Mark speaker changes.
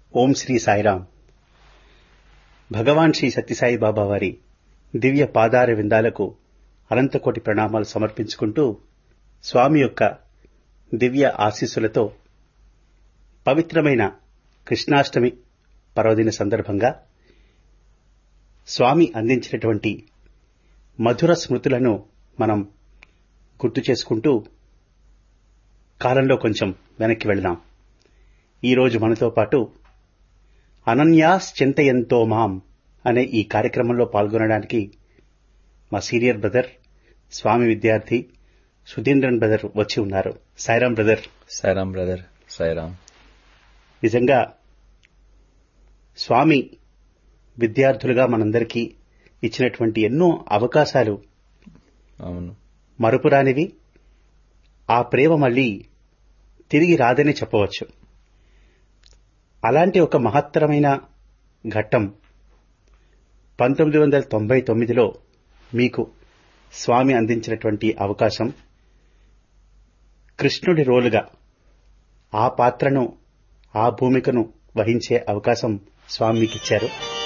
Speaker 1: ఓం శ్రీ సాయిరాం భగవాన్ శ్రీ సత్యసాయి బాబా వారి దివ్య పాదార విందాలకు అనంతకోటి ప్రణామాలు సమర్పించుకుంటూ స్వామి యొక్క దివ్య ఆశీస్సులతో పవిత్రమైన కృష్ణాష్టమి పర్వదిన సందర్భంగా స్వామి అందించినటువంటి మధుర స్మృతులను మనం గుర్తు చేసుకుంటూ కాలంలో కొంచెం వెనక్కి వెళదాం ఈరోజు మనతో పాటు అనన్యాస్ చింతయంతో మాం అనే ఈ కార్యక్రమంలో పాల్గొనడానికి మా సీనియర్ బ్రదర్ స్వామి విద్యార్థి సుధీంద్రన్ బ్రదర్ వచ్చి ఉన్నారు సాయిరాం బ్రదర్
Speaker 2: సాయిరామ్ బ్రదర్ సాయిరామ్
Speaker 1: నిజంగా స్వామి విద్యార్థులుగా మనందరికీ ఇచ్చినటువంటి ఎన్నో అవకాశాలు
Speaker 2: అవును
Speaker 1: మరుపురానివి ఆ ప్రేమ మళ్ళీ తిరిగి రాదని చెప్పవచ్చు అలాంటి ఒక మహత్తరమైన ఘట్టం పంతొమ్మిది వందల తొంభై తొమ్మిదిలో మీకు స్వామి అందించినటువంటి అవకాశం కృష్ణుడి రోలుగా ఆ పాత్రను ఆ భూమికను వహించే అవకాశం స్వామి మీకు ఇచ్చారు